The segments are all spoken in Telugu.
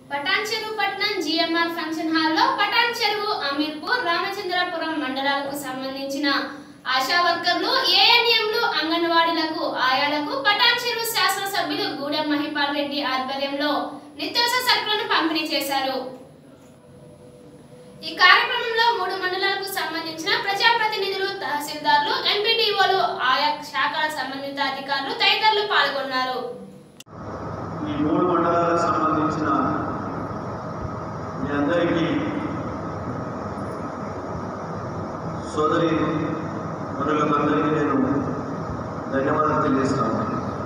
పటాన్ చెరువు పట్నం జిఎంఆర్ ఫంక్షన్ హాల్లో పటాన్ చెరువు అమీర్పూర్ రామచంద్రపురం మండలాలకు సంబంధించిన ఆశా వర్కర్లు ఏఎన్ఎంలు అంగన్వాడీలకు ఆయాలకు పటాన్ చెరువు శాసనసభ్యులు గూడెం మహిపాల్ రెడ్డి ఆధ్వర్యంలో నిత్యావసర సరుకులను పంపిణీ చేశారు ఈ కార్యక్రమంలో మూడు మండలాలకు సంబంధించిన ప్రజాప్రతినిధులు తహసీల్దార్లు ఎంపీడీఓలు ఆయా శాఖల సంబంధిత అధికారులు తదితరులు పాల్గొన్నారు ఈ మూడు మండలాలకు సంబంధించిన మీ అందరికీ సోదరి మనులందరికీ నేను ధన్యవాదాలు తెలియజేస్తాను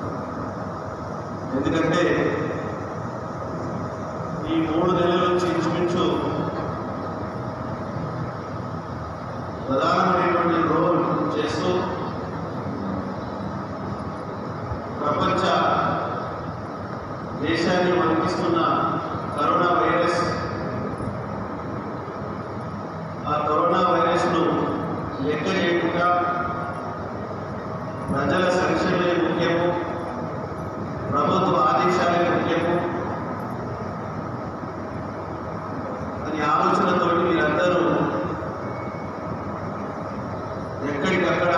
ఎందుకంటే ఈ మూడు నెలల నుంచి ఇంచుమించు ప్రధానమైనటువంటి రోల్ చేస్తూ ప్రపంచ దేశాన్ని వణికిస్తున్న కరోనా వైరస్ ఆ కరోనా వైరస్ను లెక్క చేయకుండా ప్రజల సంక్షేమే ముఖ్యము ప్రభుత్వ ఆదేశాలే ముఖ్యము అని ఆలోచనతో మీరందరూ ఎక్కడికక్కడ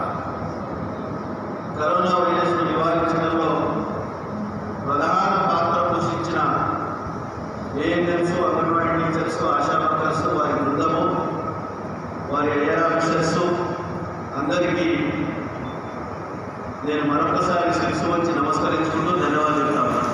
కరోనా వైరస్ను నివారించడంలో ప్రధాన పాత్ర పోషించిన ANLs anganwadi teachers ASHA workers వారి బృందము వారి అయ్యా ఆఫీసర్స్ అందరికీ నేను మరొకసారి శిరస్సు వచ్చి నమస్కరించుకుంటూ ధన్యవాదాలు చెప్తాను